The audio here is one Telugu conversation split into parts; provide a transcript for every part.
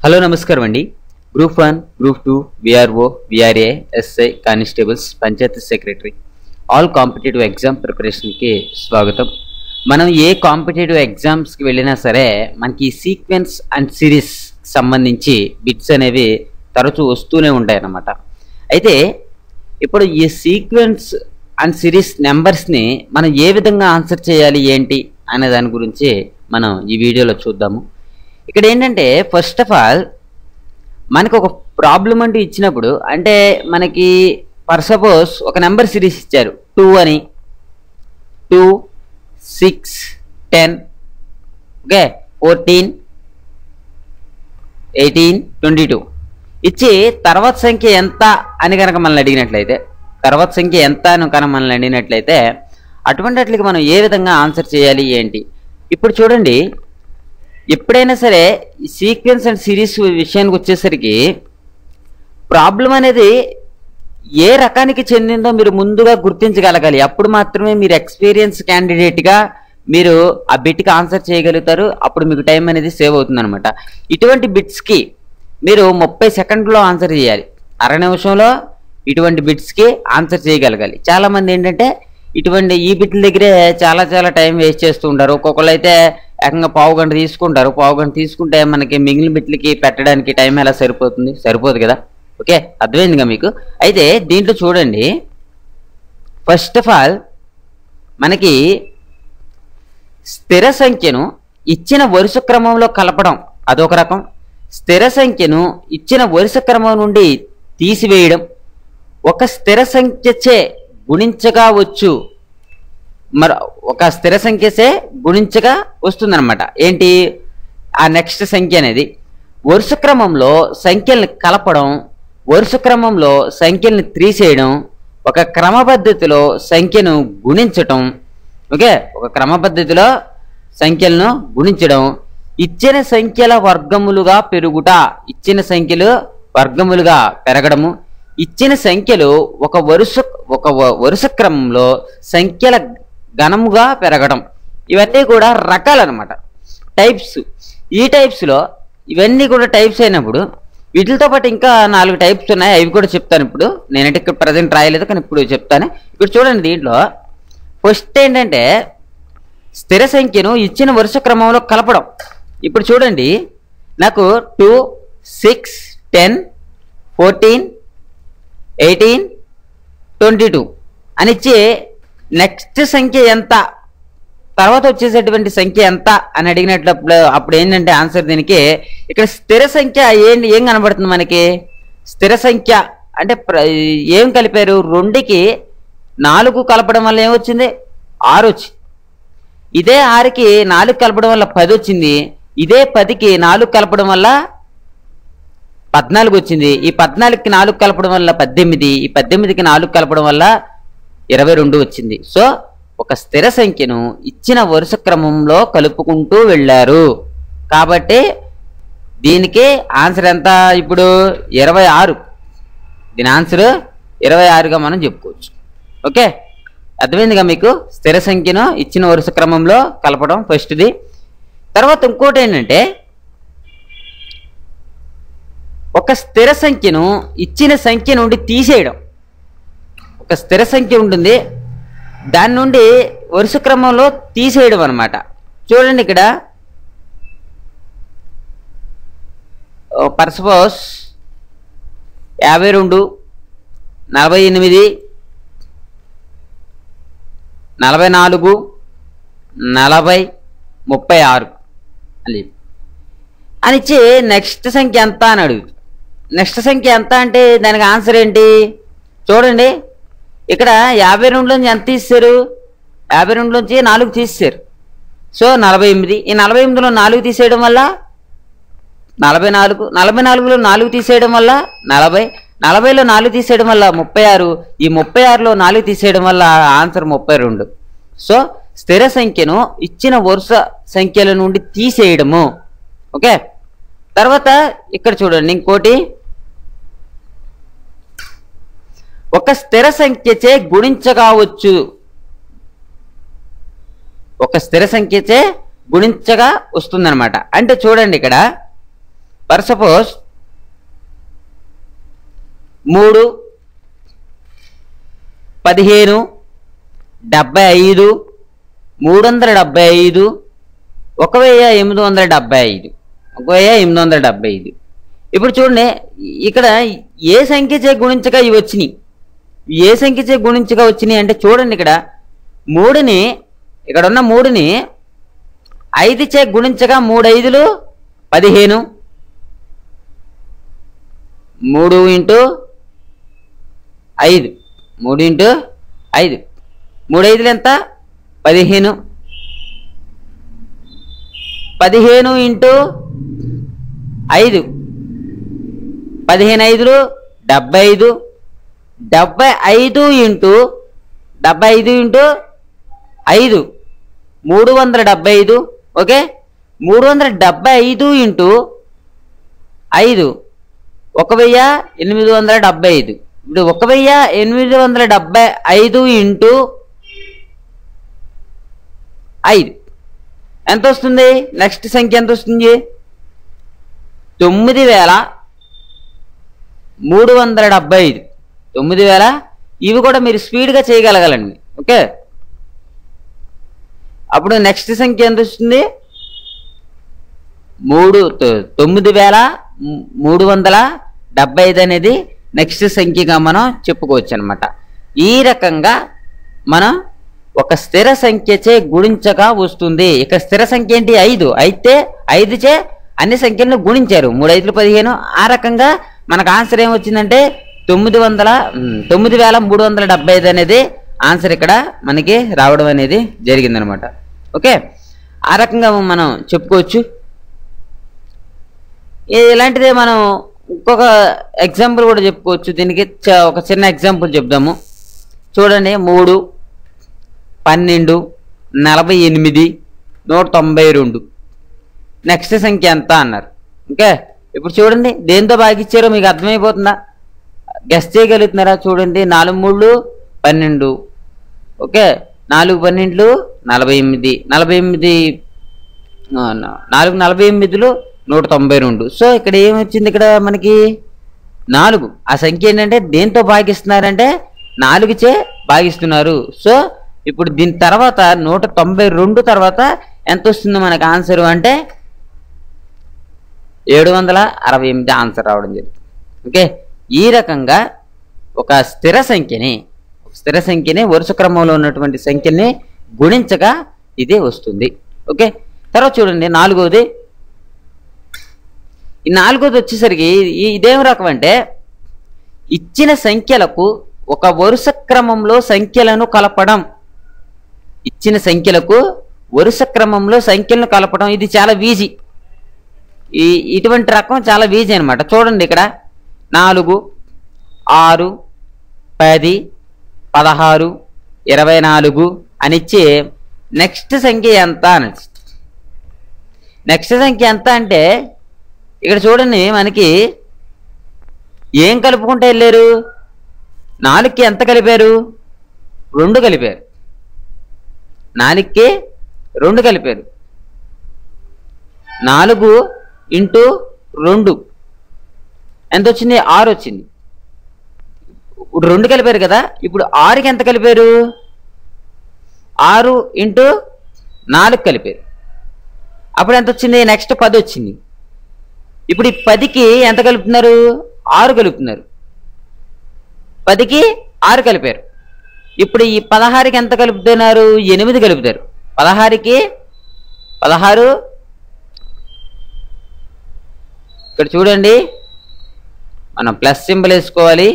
హలో నమస్కారం అండి group one group two VRO VRA SI constables panchayat secretary all competitive exam ప్రిపరేషన్కి స్వాగతం మనం ఏ కాంపిటేటివ్ ఎగ్జామ్స్కి వెళ్ళినా సరే మనకి సీక్వెన్స్ అండ్ సిరీస్ సంబంధించి బిట్స్ అనేవి తరచూ వస్తూనే ఉంటాయి అన్నమాట అయితే ఇప్పుడు ఈ సీక్వెన్స్ అండ్ సిరీస్ నెంబర్స్ని మనం ఏ విధంగా ఆన్సర్ చేయాలి ఏంటి అనే దాని గురించి మనం ఈ వీడియోలో చూద్దాము ఇక్కడ ఏంటంటే ఫస్ట్ ఆఫ్ ఆల్ మనకు ఒక ప్రాబ్లం అంటూ ఇచ్చినప్పుడు అంటే మనకి ఫర్ సపోజ్ ఒక నెంబర్ సిరీస్ ఇచ్చారు టూ అని two six ten okay fourteen eighteen twenty two ఇచ్చి తర్వాత సంఖ్య ఎంత అని కనుక మనల్ని అడిగినట్లయితే తర్వాత సంఖ్య ఎంత అని కనుక మనల్ని అడిగినట్లయితే అటువంటి వాటికి మనం ఏ విధంగా ఆన్సర్ చేయాలి ఏంటి ఇప్పుడు చూడండి ఎప్పుడైనా సరే ఈ సీక్వెన్స్ అండ్ సిరీస్ విషయానికి వచ్చేసరికి ప్రాబ్లం అనేది ఏ రకానికి చెందిందో మీరు ముందుగా గుర్తించగలగాలి అప్పుడు మాత్రమే మీరు ఎక్స్పీరియన్స్ క్యాండిడేట్గా మీరు ఆ బిట్కి ఆన్సర్ చేయగలుగుతారు అప్పుడు మీకు టైం అనేది సేవ్ అవుతుంది అనమాట ఇటువంటి బిట్స్కి మీరు ముప్పై సెకండ్లో ఆన్సర్ చేయాలి అర నిమిషంలో ఇటువంటి బిట్స్కి ఆన్సర్ చేయగలగాలి చాలామంది ఏంటంటే ఇటువంటి ఈ బిట్ల దగ్గరే చాలా చాలా టైం వేస్ట్ చేస్తూ ఉంటారు ఒక్కొక్కరు అయితే ఏకంగా పావు గంట తీసుకుంటారు పావు గంట తీసుకుంటే మనకి మిగిలిన బిట్లకి పెట్టడానికి టైం ఎలా సరిపోతుంది సరిపోదు కదా ఓకే అర్థమైందిగా మీకు అయితే దీంట్లో చూడండి ఫస్ట్ ఆఫ్ ఆల్ మనకి స్థిర సంఖ్యను ఇచ్చిన వరుస క్రమంలో కలపడం అదొక రకం స్థిర సంఖ్యను ఇచ్చిన వరుస క్రమం నుండి తీసివేయడం ఒక స్థిర సంఖ్యచే గుణించగా వచ్చు మరి ఒక స్థిర సంఖ్యసే గుణించగా వస్తుందన్నమాట ఏంటి ఆ నెక్స్ట్ సంఖ్య అనేది వరుస క్రమంలో సంఖ్యల్ని కలపడం వరుస క్రమంలో సంఖ్యల్ని తీసేయడం ఒక క్రమ పద్ధతిలో సంఖ్యను గుణించటం ఓకే ఒక క్రమ పద్ధతిలో సంఖ్యలను గుణించడం ఇచ్చిన సంఖ్యల వర్గములుగా పెరుగుట ఇచ్చిన సంఖ్యలు వర్గములుగా పెరగడము ఇచ్చిన సంఖ్యలు ఒక వరుస ఒక వ- వరుస క్రమంలో సంఖ్యల ఘనముగా పెరగడం ఇవన్నీ కూడా రకాలన్నమాట టైప్స్ ఈ టైప్స్లో ఇవన్నీ కూడా టైప్స్ అయినప్పుడు వీటితో పాటు ఇంకా నాలుగు టైప్స్ ఉన్నాయి అవి కూడా చెప్తాను ఇప్పుడు నేనంటే ఇక్కడ ప్రజెంట్ రాయలేదు కానీ ఇప్పుడు చెప్తాను ఇప్పుడు చూడండి దీంట్లో ఫస్ట్ ఏంటంటే స్థిర సంఖ్యను ఇచ్చిన వరుస క్రమంలో కలపడం ఇప్పుడు చూడండి నాకు two six ten fourteen eighteen twenty two అని ఇచ్చి నెక్స్ట్ సంఖ్య ఎంత తర్వాత వచ్చేసేటువంటి సంఖ్య ఎంత అని అడిగినట్లు అప్పుడు ఏంటంటే ఆన్సర్ దీనికి ఇక్కడ స్థిర సంఖ్య ఏంటి ఏం కనబడుతుంది మనకి స్థిర సంఖ్య అంటే ప్ర- ఏం కలిపారు రెండుకి నాలుగు కలపడం వల్ల ఏమొచ్చింది ఆరు వచ్చింది ఇదే ఆరుకి నాలుగు కలపడం వల్ల పది వచ్చింది ఇదే పదికి నాలుగు కలపడం వల్ల పద్నాలుగు వచ్చింది ఈ పద్నాలుగుకి నాలుగు కలపడం వల్ల పద్దెనిమిది ఈ పద్దెనిమిదికి నాలుగు కలపడం వల్ల ఇరవై రెండు వచ్చింది సో ఒక స్థిర సంఖ్యను ఇచ్చిన వరుస క్రమంలో కలుపుకుంటూ వెళ్ళారు కాబట్టి దీనికి ఆన్సర్ ఎంత ఇప్పుడు ఇరవై ఆరు దీని ఆన్సర్ ఇరవై ఆరుగా మనం చెప్పుకోవచ్చు ఓకే అర్థమైందిగా మీకు స్థిర సంఖ్యను ఇచ్చిన వరుస క్రమంలో కలపడం ఫస్ట్ది తర్వాత ఇంకోటి ఏంటంటే ఒక స్థిర సంఖ్యను ఇచ్చిన సంఖ్య నుండి తీసేయడం ఒక స్థిర సంఖ్య ఉంటుంది దాని నుండి వరుస క్రమంలో తీసేయడం అనమాట చూడండి ఇక్కడ పర్ సపోజ్ యాభై రెండు నలభై ఎనిమిది నలభై నాలుగు నలభై ముప్పై ఆరు అని అని ఇచ్చి నెక్స్ట్ సంఖ్య ఎంత అని అడుగు నెక్స్ట్ సంఖ్య ఎంత అంటే దానికి ఆన్సర్ ఏంటి చూడండి ఇక్కడ యాభై రెండులోంచి ఎంత తీస్తారు యాభై రెండులోంచి నాలుగు తీసేశారు సో నలభై ఎనిమిది ఈ నలభై ఎనిమిదిలో నాలుగు తీసేయడం వల్ల నలభై నాలుగు నలభై నాలుగులో నాలుగు తీసేయడం వల్ల నలభై నలభైలో నాలుగు తీసేయడం వల్ల ముప్పై ఆరు ఈ ముప్పై ఆరులో నాలుగు తీసేయడం వల్ల ఆన్సర్ ముప్పై రెండు సో స్థిర సంఖ్యను ఇచ్చిన వరుస సంఖ్యల నుండి తీసేయడము ఓకే తర్వాత ఇక్కడ చూడండి ఇంకోటి ఒక స్థిర సంఖ్యచే గుణించగావచ్చు ఒక స్థిర సంఖ్యచే గుణించగా వస్తుందన్నమాట అంటే చూడండి ఇక్కడ ఫర్ సపోజ్ మూడు పదిహేను డెబ్బై ఐదు మూడు వందల డెబ్బై ఐదు ఒక వెయ్యి ఎనిమిది వందల డెబ్బై ఐదు ఒక వెయ్యి ఎనిమిది వందల డెబ్బై ఐదు ఇప్పుడు చూడండి ఇక్కడ ఏ సంఖ్యచే గుణించగా ఇవి వచ్చినాయి ఏ సంఖ్యచే గుణించగా వచ్చినాయి అంటే చూడండి ఇక్కడ మూడుని ఇక్కడ ఉన్న మూడుని ఐదు చే గుణించగా మూడు ఐదులు పదిహేను మూడు ఇంటూ ఐదు మూడు ఇంటూ ఐదు మూడు ఐదులు ఎంత పదిహేను పదిహేను ఇంటూ ఐదు పదిహేను ఐదులు డెబ్బై ఐదు డెబ్బై ఐదు ఇంటూ డెబ్బై ఐదు ఇంటూ ఐదు మూడు వందల డెబ్బై ఐదు ఓకే మూడు వందల డెబ్బై ఐదు ఇంటూ ఐదు ఒక వెయ్యి ఎనిమిది వందల డెబ్బై ఐదు ఇప్పుడు ఒక వెయ్యి ఎనిమిది వందల డెబ్బై ఐదు ఇంటూ ఐదు ఎంత వస్తుంది నెక్స్ట్ సంఖ్య ఎంత వస్తుంది తొమ్మిది వేల మూడు వందల డెబ్బై ఐదు తొమ్మిది వేల ఇవి కూడా మీరు స్పీడ్గా చేయగలగాలండి ఓకే అప్పుడు నెక్స్ట్ సంఖ్య ఎంత వస్తుంది మూడు తొ- తొమ్మిది వేల ము- మూడు వందల డెబ్బై ఐదు అనేది నెక్స్ట్ సంఖ్యగా మనం చెప్పుకోవచ్చు అనమాట ఈ రకంగా మనం ఒక స్థిర సంఖ్యచే గుణించగా వస్తుంది ఇక స్థిర సంఖ్య ఏంటి ఐదు అయితే ఐదు చే అన్ని సంఖ్యలను గుణించారు మూడు ఐదులు పదిహేను ఆ రకంగా మనకు ఆన్సర్ ఏమొచ్చిందంటే తొమ్మిది వందల ఉమ్, తొమ్మిది వేల మూడు వందల డెబ్బై ఐదు అనేది ఆన్సర్ ఇక్కడ మనకి రావడం అనేది జరిగిందనమాట ఓకే ఆ రకంగా మనం చెప్పుకోవచ్చు ఇ- ఇలాంటిదే మనం ఇంకొక ఎగ్జాంపుల్ కూడా చెప్పుకోవచ్చు దీనికి చ- ఒక చిన్న ఎగ్జాంపుల్ చెప్దాము చూడండి మూడు పన్నెండు నలభై ఎనిమిది నూట తొంభై రెండు నెక్స్ట్ సంఖ్య ఎంత అన్నారు ఓకే ఇప్పుడు చూడండి దేంతో భాగిచ్చారో మీకు అర్థమైపోతుందా గెస్ట్ చేయగలుగుతున్నారా చూడండి నాలుగు మూడు పన్నెండు ఓకే నాలుగు పన్నెండు నలభై ఎనిమిది నలభై ఎనిమిది ఆ, నా- నాలుగు నలభై ఎనిమిదిలో నూట తొంభై రెండు సో ఇక్కడ ఏమొచ్చింది ఇక్కడ మనకి నాలుగు ఆ సంఖ్య ఏంటంటే దేంతో భాగిస్తున్నారంటే నాలుగు చే భాగిస్తున్నారు సో ఇప్పుడు దీని తర్వాత నూట తొంభై రెండు తర్వాత ఎంత వస్తుంది మనకి ఆన్సర్ అంటే ఏడు వందల అరవై ఎనిమిది ఆన్సర్ రావడం జరిగింది ఓకే ఈ రకంగా ఒక స్థిర సంఖ్యని ఒక స్థిర సంఖ్యని వరుస క్రమంలో ఉన్నటువంటి సంఖ్యని గుణించగా ఇదే వస్తుంది ఓకే తర్వాత చూడండి నాలుగవది ఈ నాలుగోది వచ్చేసరికి ఈ- ఇదేం రకం అంటే ఇచ్చిన సంఖ్యలకు ఒక వరుస క్రమంలో సంఖ్యలను కలపడం ఇచ్చిన సంఖ్యలకు వరుస క్రమంలో సంఖ్యలను కలపడం ఇది చాలా ఈజీ ఈ ఇటువంటి రకం చాలా ఈజీ అనమాట చూడండి ఇక్కడ నాలుగు ఆరు పది పదహారు ఇరవై నాలుగు అని ఇచ్చి నెక్స్ట్ సంఖ్య ఎంత అని నెక్స్ట్ సంఖ్య ఎంత అంటే ఇక్కడ చూడండి మనకి ఏం కలుపుకుంటూ వెళ్ళారు నాలుగుకి ఎంత కలిపారు రెండు కలిపారు నాలుగుకి రెండు కలిపారు నాలుగు ఇంటూ రెండు ఎంత వచ్చింది ఆరు వచ్చింది ఇప్పుడు రెండు కలిపారు కదా ఇప్పుడు ఆరుకి ఎంత కలిపారు ఆరు ఇంటూ నాలుగు కలిపారు అప్పుడు ఎంత వచ్చింది నెక్స్ట్ పది వచ్చింది ఇప్పుడు ఈ పదికి ఎంత కలుపుతున్నారు ఆరు కలుపుతున్నారు పదికి ఆరు కలిపారు ఇప్పుడు ఈ పదహారుకి ఎంత కలుపుతున్నారు ఎనిమిది కలుపుతారు పదహారుకి పదహారు ఇక్కడ చూడండి మనం ప్లస్ సింబల్ వేసుకోవాలి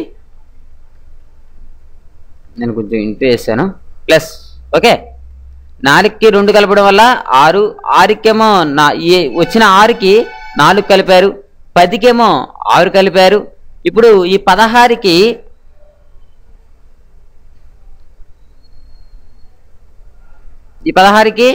నేను కొంచెం ఇంటూ వేసాను ప్లస్ ఓకే నాలుగుకి రెండు కలపడం వల్ల ఆరు ఆరుకేమో నా ఏ వచ్చిన ఆరుకి నాలుగు కలిపారు పదికేమో ఆరు కలిపారు ఇప్పుడు ఈ పదహారుకి ఈ పదహారుకి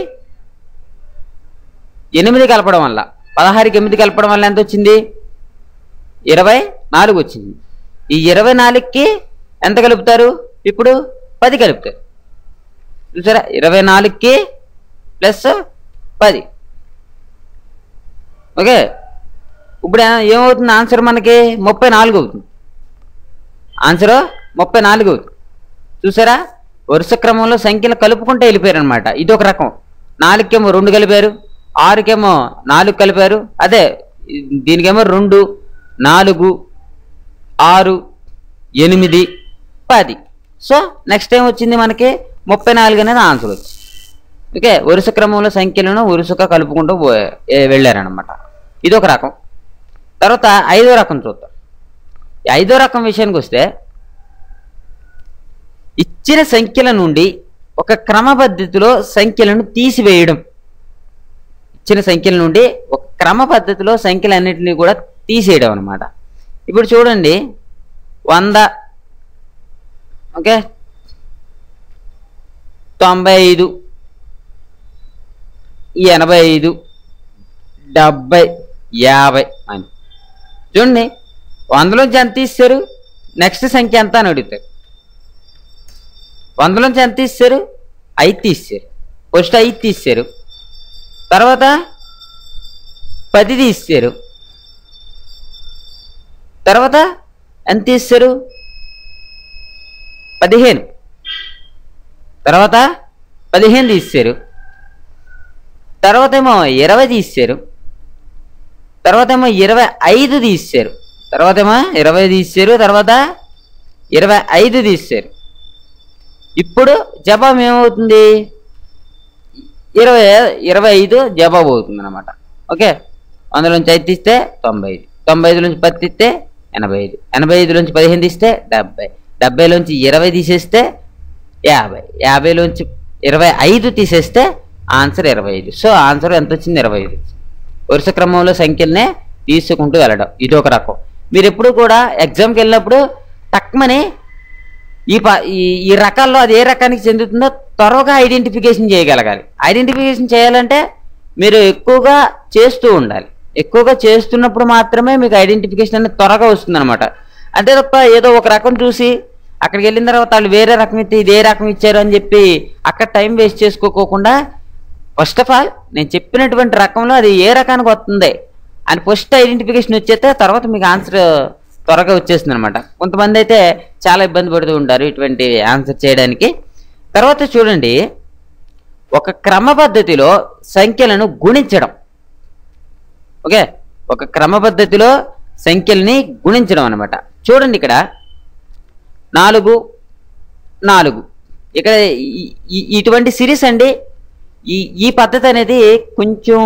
ఎనిమిది కలపడం వల్ల పదహారుకి ఎనిమిది కలపడం వల్ల ఎంత వచ్చింది ఇరవై నాలుగు వచ్చింది ఈ ఇరవై నాలుగుకి ఎంత కలుపుతారు ఇప్పుడు పది కలుపుతారు చూసారా ఇరవై నాలుగుకి ప్లస్ పది ఓకే ఇప్పుడు ఏ- ఏమవుతుంది ఆన్సర్ మనకి ముప్పై నాలుగు అవుతుంది ఆన్సర్ ముప్పై నాలుగు అవుతుంది చూసారా వరుస క్రమంలో సంఖ్యలు కలుపుకుంటే వెళ్ళిపోయారు అనమాట ఇది ఒక రకం నాలుగుకేమో రెండు కలిపారు ఆరుకేమో నాలుగు కలిపారు అదే దీనికేమో రెండు నాలుగు ఆరు ఎనిమిది పది సో నెక్స్ట్ టైం వచ్చింది మనకి ముప్పై నాలుగు అనేది ఆన్సర్ వచ్చింది ఓకే వరుస క్రమంలో సంఖ్యలను వరుసగా కలుపుకుంటూ పో- ఏ- వెళ్ళారనమాట ఇది ఒక రకం తర్వాత ఐదో రకం చూద్దాం ఈ ఐదో రకం విషయానికి వస్తే ఇచ్చిన సంఖ్యల నుండి ఒక క్రమ పద్ధతిలో సంఖ్యలను తీసివేయడం ఇచ్చిన సంఖ్యల నుండి ఒక క్రమ పద్ధతిలో సంఖ్యలన్నింటినీ కూడా తీసేయడం అనమాట ఇప్పుడు చూడండి వంద ఓకే తొంభై ఐదు ఎనభై ఐదు డెబ్బై యాభై అని చూడండి వందలోంచి ఎంత ఇస్తారు నెక్స్ట్ సంఖ్య ఎంత అని అడుగుతారు వందలోంచి ఎంత ఇస్తారు ఐదు తీస్తారు ఫస్ట్ ఐదు తీస్తారు తర్వాత పది తీస్తారు తర్వాత ఎంత తీస్తారు పదిహేను తర్వాత పదిహేను తీస్తారు తర్వాత ఏమో ఇరవై తీస్తారు తర్వాత ఏమో ఇరవై ఐదు తీస్తారు తర్వాత ఏమో ఇరవై తీస్తారు తర్వాత ఇరవై ఐదు తీస్తారు ఇప్పుడు జవాబు ఏమవుతుంది ఇరవై ఇరవై ఐదు జవాబు అవుతుంది అనమాట ఓకే అందులోంచి ఐదు తీస్తే తొంభై ఐదు తొంభై ఐదు నుంచి పది తీస్తే ఎనభై ఐదు ఎనభై ఐదు నుంచి పదిహేను తీస్తే డెబ్బై డెబ్బైలోంచి ఇరవై తీసేస్తే యాభై యాభైలోంచి ఇరవై ఐదు తీసేస్తే ఆన్సర్ ఇరవై ఐదు సో ఆన్సర్ ఎంత వచ్చింది ఇరవై ఐదు వరుస క్రమంలో సంఖ్యలనే తీసుకుంటూ వెళ్ళడం ఇది ఒక రకం మీరు ఎప్పుడు కూడా ఎగ్జామ్కి వెళ్ళినప్పుడు టక్మని ఈ ప ఈ ఈ రకాల్లో అది ఏ రకానికి చెందుతుందో త్వరగా ఐడెంటిఫికేషన్ చేయగలగాలి ఐడెంటిఫికేషన్ చేయాలంటే మీరు ఎక్కువగా చేస్తూ ఉండాలి ఎక్కువగా చేస్తున్నప్పుడు మాత్రమే మీకు ఐడెంటిఫికేషన్ అనేది త్వరగా వస్తుందన్నమాట అంతే తప్ప ఏదో ఒక రకం చూసి అక్కడికి వెళ్ళిన తర్వాత వాళ్ళు వేరే రకం ఇస్తే ఇదే రకం ఇచ్చారు అని చెప్పి అక్కడ టైం వేస్ట్ చేసుకోకోకుండా ఫస్ట్ ఆఫ్ ఆల్ నేను చెప్పినటువంటి రకంలో అది ఏ రకానికి వస్తుంది అని ఫస్ట్ ఐడెంటిఫికేషన్ వచ్చేస్తే తర్వాత మీకు ఆన్సర్ త్వరగా వచ్చేస్తుంది అనమాట కొంతమంది అయితే చాలా ఇబ్బంది పడుతూ ఉంటారు ఇటువంటి ఆన్సర్ చేయడానికి తర్వాత చూడండి ఒక క్రమ పద్ధతిలో సంఖ్యలను గుణించడం ఓకే ఒక క్రమ పద్ధతిలో సంఖ్యల్ని గుణించడం అనమాట చూడండి ఇక్కడ నాలుగు నాలుగు ఇక్కడ ఈ- ఈ- ఇటువంటి సిరీస్ అండి ఈ ఈ పద్ధతి అనేది కొంచెం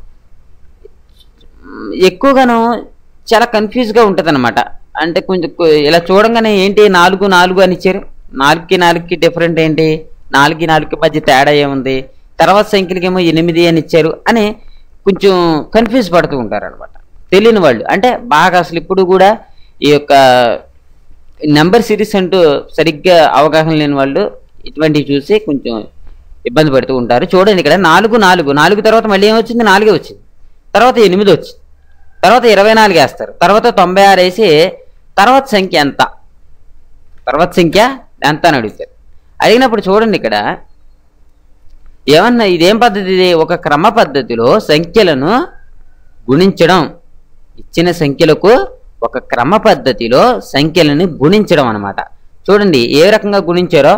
మ్, ఎక్కువగాను చాలా కన్ఫ్యూజ్గా ఉంటుంది అనమాట అంటే కొంచెం కొ- ఇలా చూడంగానే ఏంటి నాలుగు నాలుగు అని ఇచ్చారు నాలుగుకి నాలుగుకి డిఫరెంట్ ఏంటి నాలుగుకి నాలుగుకి మధ్య తేడా ఏముంది తర్వాత సంఖ్యలకేమో ఎనిమిది అని ఇచ్చారు అని కొంచెం కన్ఫ్యూజ్ పడుతూ ఉంటారు అనమాట తెలియని వాళ్ళు అంటే బాగా అసలు ఇప్పుడు కూడా ఈ యొక్క నెంబర్ సిరీస్ అంటూ సరిగ్గా అవగాహన లేని వాళ్ళు ఇటువంటివి చూసి కొంచెం ఇబ్బంది పడుతూ ఉంటారు చూడండి ఇక్కడ నాలుగు నాలుగు నాలుగు తర్వాత మళ్ళీ ఏమొచ్చింది నాలుగే వచ్చింది తర్వాత ఎనిమిది వచ్చింది తర్వాత ఇరవై నాలుగు వేస్తారు తర్వాత తొంభై ఆరు వేసి తర్వాత సంఖ్య ఎంత తర్వాత సంఖ్య ఎంత అని అడుగుతారు అడిగినప్పుడు చూడండి ఇక్కడ ఏమన్నా ఇదేం పద్ధతి ఇది ఒక క్రమ పద్ధతిలో సంఖ్యలను గుణించడం ఇచ్చిన సంఖ్యలకు ఒక క్రమ పద్ధతిలో సంఖ్యలను గుణించడం అన్నమాట చూడండి ఏ రకంగా గుణించారో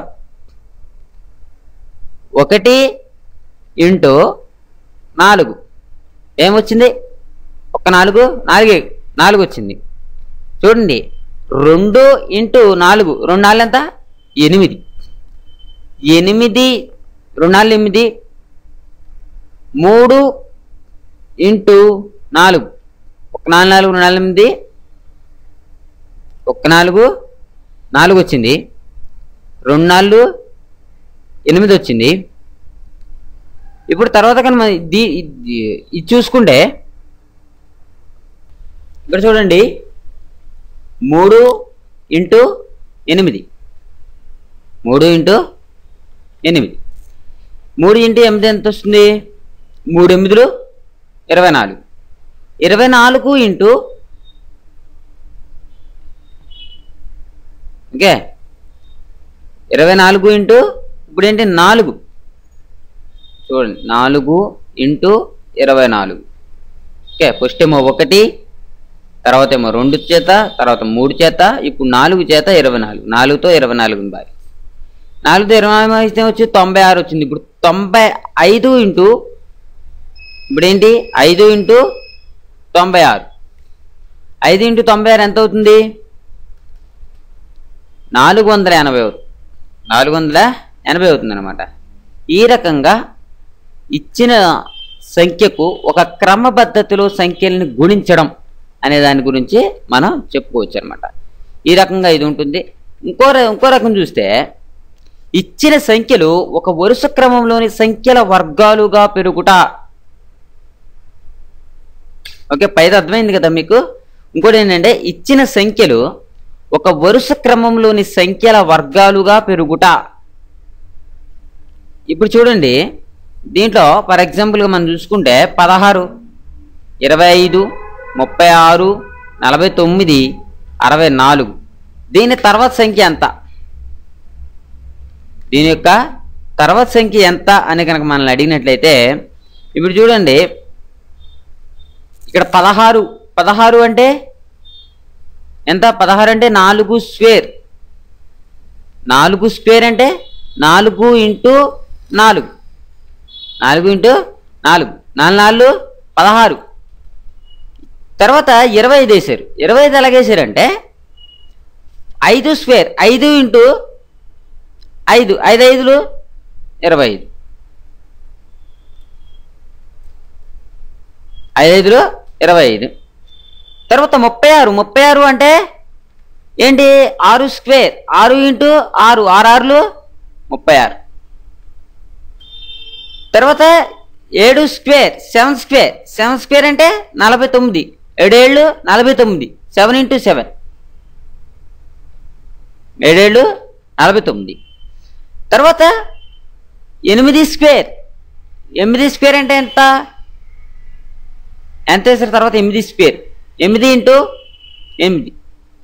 ఒకటి ఇంటూ నాలుగు ఏమొచ్చింది ఒక నాలుగు నాలుగే నాలుగు వచ్చింది చూడండి రెండు ఇంటూ నాలుగు రెండు నాలుగు ఎంత ఎనిమిది ఎనిమిది రెండు నాలుగు ఎనిమిది మూడు ఇంటూ నాలుగు ఒక నాలుగు నాలుగు రెండు నాలుగు ఎనిమిది ఒక నాలుగు నాలుగు వచ్చింది రెండు నాలుగు ఎనిమిది వచ్చింది ఇప్పుడు తర్వాత కానీ మనం ఇది ఇది- ఇది చూసుకుంటే ఇక్కడ చూడండి మూడు ఇంటూ ఎనిమిది మూడు ఇంటూ ఎనిమిది మూడు ఇంటూ ఎనిమిది ఎంత వస్తుంది మూడు ఎనిమిదిలు ఇరవై నాలుగు ఇరవై నాలుగు ఇంటూ ఓకే ఇరవై నాలుగు ఇంటూ ఇప్పుడు ఏంటి నాలుగు చూడండి నాలుగు ఇంటూ ఇరవై నాలుగు ఓకే ఫస్ట్ ఏమో ఒకటి తర్వాత ఏమో రెండు చేత తర్వాత మూడు చేత ఇప్పుడు నాలుగు చేత ఇరవై నాలుగు నాలుగుతో ఇరవై నాలుగు బారి నాలుగుతో ఇరవై నాలుగు అయితే వచ్చి తొంభై ఆరు వచ్చింది ఇప్పుడు తొంభై ఐదు ఇంటూ ఇప్పుడు ఏంటి ఐదు ఇంటూ తొంభై ఆరు ఐదు ఇంటూ తొంభై ఆరు ఎంత అవుతుంది నాలుగు వందల ఎనభై అవుతుంది నాలుగు వందల ఎనభై అవుతుంది అనమాట ఈ రకంగా ఇచ్చిన సంఖ్యకు ఒక క్రమ పద్ధతిలో సంఖ్యల్ని గుణించడం అనే దాని గురించి మనం చెప్పుకోవచ్చు అనమాట ఈ రకంగా ఇది ఉంటుంది ఇంకో ర- ఇంకో రకం చూస్తే ఇచ్చిన సంఖ్యలు ఒక వరుస క్రమంలోని సంఖ్యల వర్గాలుగా పెరుగుట ఓకే పైది అర్థమైంది కదా మీకు ఇంకోటి ఏంటంటే ఇచ్చిన సంఖ్యలు ఒక వరుస క్రమంలోని సంఖ్యల వర్గాలుగా పెరుగుట ఇప్పుడు చూడండి దీంట్లో ఫర్ ఎగ్జాంపుల్గా మనం చూసుకుంటే పదహారు ఇరవై ఐదు ముప్పై ఆరు నలభై తొమ్మిది అరవై నాలుగు దీని తర్వాత సంఖ్య ఎంత దీని యొక్క తర్వాత సంఖ్య ఎంత అని కనుక మనల్ని అడిగినట్లయితే ఇప్పుడు చూడండి ఇక్కడ పదహారు పదహారు అంటే ఎంత పదహారు అంటే నాలుగు స్క్వేర్ నాలుగు స్క్వేర్ అంటే నాలుగు ఇంటూ నాలుగు నాలుగు ఇంటూ నాలుగు నాలుగు నాలుగు పదహారు తర్వాత ఇరవై ఐదు వేసారు ఇరవై ఐదు ఎలాగేసారంటే ఐదు స్క్వేర్ ఐదు ఇంటూ ఐదు ఐదు ఐదులు ఇరవై ఐదు ఐదు ఐదులు ఇరవై ఐదు తర్వాత ముప్పై ఆరు ముప్పై ఆరు అంటే ఏంటి ఆరు స్క్వేర్ ఆరు ఇంటూ ఆరు ఆరు ఆరులు ముప్పై ఆరు తర్వాత ఏడు square seven square seven square అంటే నలభై తొమ్మిది ఏడేళ్ళు నలభై తొమ్మిది సెవెన్ ఇంటూ సెవెన్ ఏడేళ్ళు నలభై తొమ్మిది తర్వాత ఎనిమిది స్క్వేర్ ఎనిమిది స్క్వేర్ అంటే ఎంత ఎంత వేసారు తర్వాత ఎనిమిది స్క్వేర్ ఎనిమిది ఇంటూ ఎనిమిది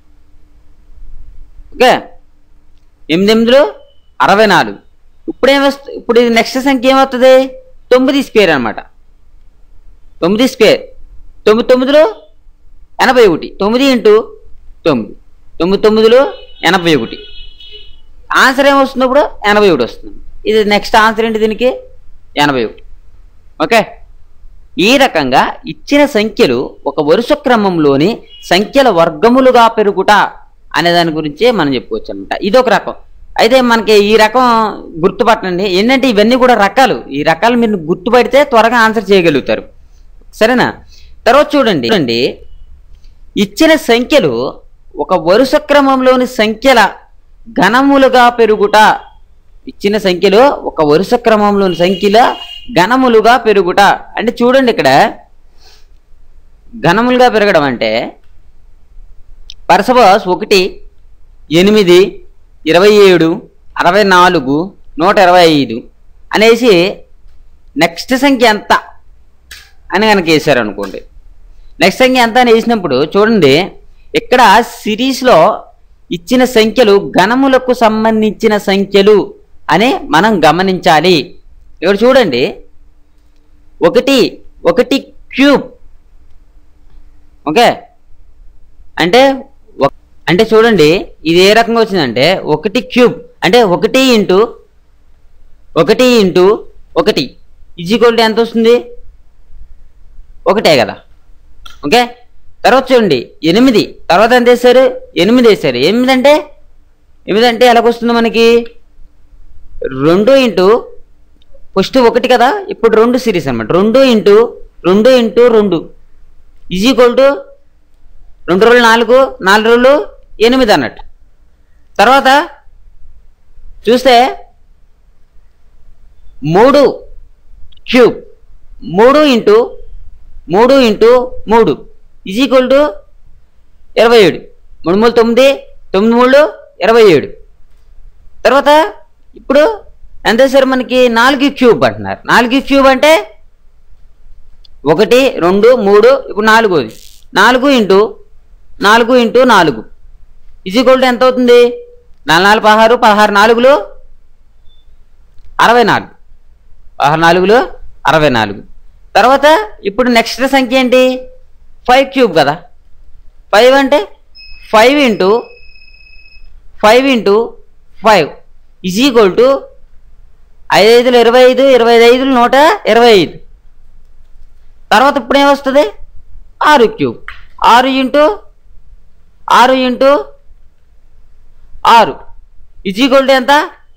ఓకే ఎనిమిది ఎనిమిదిలో అరవై నాలుగు ఇప్పుడు ఏమొస్తుంది ఇప్పుడు ఇది నెక్స్ట్ సంఖ్య ఏమవుతుంది తొమ్మిది స్క్వేర్ అనమాట తొమ్మిది స్క్వేర్ తొమ్మిది తొమ్మిదిలో ఎనభై ఒకటి తొమ్మిది ఇంటూ తొమ్మిది తొమ్మిది తొమ్మిదిలో ఎనభై ఒకటి ఆన్సర్ ఏమొస్తుంది ఇప్పుడు ఎనభై ఒకటి వస్తుంది ఇది నెక్స్ట్ ఆన్సర్ ఏంటి దీనికి ఎనభై ఒకటి ఓకే ఈ రకంగా ఇచ్చిన సంఖ్యలు ఒక వరుస క్రమంలోని సంఖ్యల వర్గములుగా పెరుగుట అనే దాని గురించి మనం చెప్పుకోవచ్చు అనమాట ఇది ఒక రకం అయితే మనకి ఈ రకం గుర్తుపట్టండి ఏంటంటే ఇవన్నీ కూడా రకాలు ఈ రకాలు మీరు గుర్తుపడితే త్వరగా ఆన్సర్ చేయగలుగుతారు సరేనా తర్వాత చూడండి చూడండి ఇచ్చిన సంఖ్యలు ఒక వరుస క్రమంలోని సంఖ్యల ఘనములుగా పెరుగుట ఇచ్చిన సంఖ్యలో ఒక వరుస క్రమంలోని సంఖ్యల ఘనములుగా పెరుగుట అంటే చూడండి ఇక్కడ ఘనములుగా పెరగడం అంటే పరసబాస్ ఒకటి ఎనిమిది ఇరవై ఏడు అరవై నాలుగు నూట ఇరవై ఐదు అనేసి నెక్స్ట్ సంఖ్య ఎంత అని కనుక వేసారు అనుకోండి నెక్స్ట్ సంఖ్య ఎంత అని వేసినప్పుడు చూడండి ఇక్కడ సిరీస్లో ఇచ్చిన సంఖ్యలు ఘనములకు సంబంధించిన సంఖ్యలు అని మనం గమనించాలి ఇక్కడ చూడండి ఒకటి ఒకటి క్యూబ్ ఓకే అంటే ఒక- అంటే చూడండి ఇది ఏ రకంగా వచ్చిందంటే ఒకటి క్యూబ్ అంటే ఒకటి ఇంటూ ఒకటి ఇంటూ ఒకటి ఈజ్వల్ ఎంత వస్తుంది ఒకటే కదా ఓకే తర్వాత చూడండి ఎనిమిది తర్వాత ఎంత వేశారు ఎనిమిది వేశారు ఎనిమిది అంటే ఎనిమిది అంటే ఎలాగొస్తుంది మనకి రెండు ఇంటూ ఫస్ట్ ఒకటి కదా ఇప్పుడు రెండు సిరీస్ అనమాట రెండు ఇంటూ రెండు ఇంటూ రెండు ఈజ్ ఈక్వల్ టు రెండు రోజులు నాలుగు నాలుగు రోజులు ఎనిమిది అన్నట్టు తర్వాత చూస్తే మూడు క్యూబ్ మూడు ఇంటూ మూడు ఇంటూ మూడు ఈజ్ ఈక్వల్ టు ఇరవై ఏడు మూడు మూడు తొమ్మిది తొమ్మిది మూడు ఇరవై ఏడు తర్వాత ఇప్పుడు ఎంత సార్ మనకి నాలుగు క్యూబ్ అంటున్నారు నాలుగు క్యూబ్ అంటే ఒకటి రెండు మూడు ఇప్పుడు నాలుగోది నాలుగు ఇంటూ నాలుగు ఇంటూ నాలుగు ఈజ్ ఈక్వల్ టు ఎంత అవుతుంది నాలుగు నాలుగు పదహారు పదహారు నాలుగులు అరవై నాలుగు పదహారు నాలుగులు అరవై నాలుగు తర్వాత ఇప్పుడు నెక్స్ట్ సంఖ్య ఏంటి ఫైవ్ క్యూబ్ కదా ఫైవ్ అంటే five into five into five is equal to ఐదు ఐదులు ఇరవై ఐదు ఇరవై ఐదు ఐదులు నూట ఇరవై ఐదు తర్వాత ఇప్పుడు ఏమొస్తుంది ఆరు క్యూబ్ ఆరు ఇంటూ ఆరు ఇంటూ ఆరు ఈజ్ ఈక్వల్ టు ఎంత